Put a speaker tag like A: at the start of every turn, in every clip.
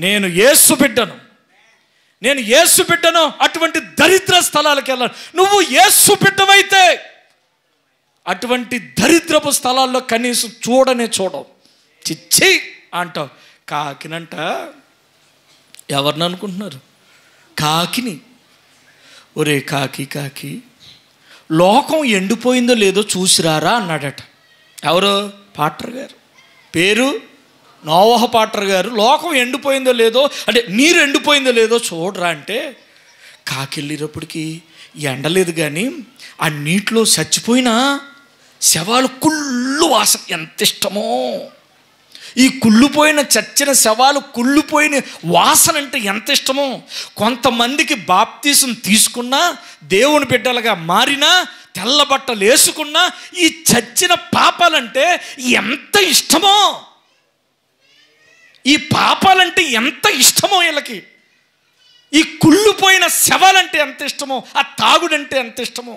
A: నేను యేసు బిడ్డను నేను యేసు బిడ్డను అటువంటి దరిద్ర స్థలాలకు వెళ్ళాను నువ్వు యేసు బిడ్డవైతే అటువంటి దరిద్రపు స్థలాల్లో కనీసం చూడనే చూడవు చిచ్చి అంటావు కాకినంట ఎవరిని అనుకుంటున్నారు కాకిని ఒరే కాకి కాకి లోకం ఎండిపోయిందో లేదో చూసిరారా అన్నాడట ఎవరు పాటర్ గారు పేరు నోవహ పాటర్ గారు లోకం ఎండిపోయిందో లేదో అంటే నీరు ఎండిపోయిందో లేదో చూడరా అంటే కాకెళ్ళేటప్పటికి ఎండలేదు కానీ ఆ నీటిలో చచ్చిపోయిన శవాలు కుళ్ళు వాసన ఎంత ఇష్టమో ఈ కుళ్ళిపోయిన చచ్చిన శవాలు కుళ్ళిపోయిన వాసన అంటే ఎంత ఇష్టమో కొంతమందికి బాప్తీసం తీసుకున్నా దేవుని బిడ్డలుగా మారినా తెల్ల బట్టలు వేసుకున్నా ఈ చచ్చిన పాపాలంటే ఎంత ఇష్టమో ఈ పాపాలంటే ఎంత ఇష్టమో వీళ్ళకి ఈ కుళ్ళిపోయిన శవాలంటే ఎంత ఇష్టమో ఆ తాగుడంటే ఎంత ఇష్టమో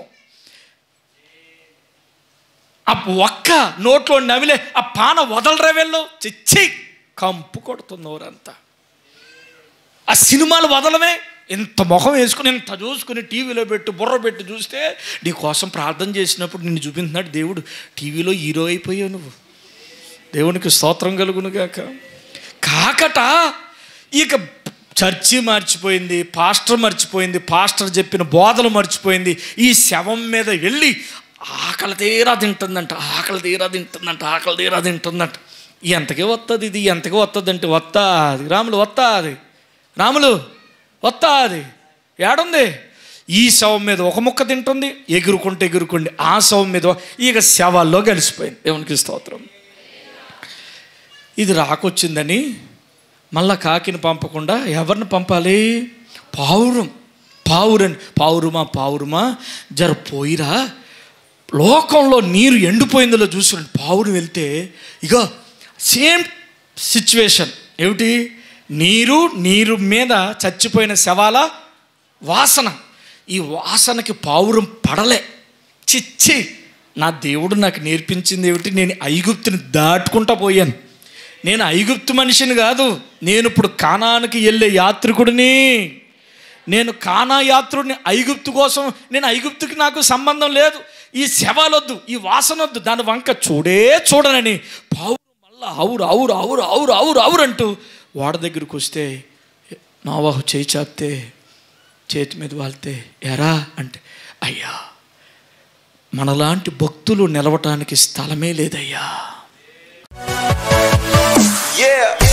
A: ఆ ఒక్క నోట్లో నవిలే ఆ పాన వదలరా వెళ్ళు చిచ్చి కంపు కొడుతుంది ఊరంతా ఆ సినిమాలు వదలమే ఇంత ముఖం వేసుకుని ఇంత చూసుకుని టీవీలో పెట్టి బుర్ర పెట్టి చూస్తే నీ కోసం ప్రార్థన చేసినప్పుడు నిన్ను చూపించినాడు దేవుడు టీవీలో హీరో అయిపోయావు నువ్వు దేవునికి స్తోత్రం కలుగును గాక కాకట ఇక చర్చి మర్చిపోయింది పాస్టర్ మర్చిపోయింది పాస్టర్ చెప్పిన బోధలు మర్చిపోయింది ఈ శవం మీద వెళ్ళి ఆకలి తీరా తింటుందంట ఆకలి తీరా తింటుందంట ఆకలి తీరా తింటుందంట ఎంతకి వస్తుంది ఇది ఎంతకి వస్తుంది అంటే వత్తా అది రాములు వత్తా అది రాములు వత్తా అది ఏడుంది ఈ శవం మీద ఒక ముక్క తింటుంది ఎగురుకుంటే ఎగురుకుండి ఆ శవం మీద ఇక శవాల్లో కలిసిపోయింది దేవునికి స్తోత్రం ఇది రాకొచ్చిందని మళ్ళా కాకిని పంపకుండా ఎవరిని పంపాలి పావురం పావురని పావురుమా పావురుమా జర పోయిరా లోకంలో నీరు ఎండిపోయిందిలో చూసి పావురు వెళ్తే ఇక సేమ్ సిచ్యువేషన్ ఏమిటి నీరు నీరు మీద చచ్చిపోయిన శవాల వాసన ఈ వాసనకి పావురం పడలే చిచ్చి నా దేవుడు నాకు నేర్పించింది ఏమిటి నేను ఐగుప్తుని దాటుకుంటా పోయాను నేను ఐగుప్తు మనిషిని కాదు నేను ఇప్పుడు కానానికి వెళ్ళే యాత్రికుడిని నేను కానా యాత్రుడిని ఐగుప్తు కోసం నేను ఐగుప్తుకి నాకు సంబంధం లేదు ఈ శవాలొద్దు ఈ వాసన వద్దు దాని వంక చూడే చూడనని పావురు మళ్ళా ఆవురు ఆవురు ఆవురు ఆవురు ఆవురు ఆవురు అంటూ వాడ దగ్గరికి వస్తే నావాహు చేయి చాపితే చేతి మీద వాళ్తే ఎరా అంటే అయ్యా మనలాంటి భక్తులు నిలవటానికి స్థలమే లేదయ్యా
B: Yeah.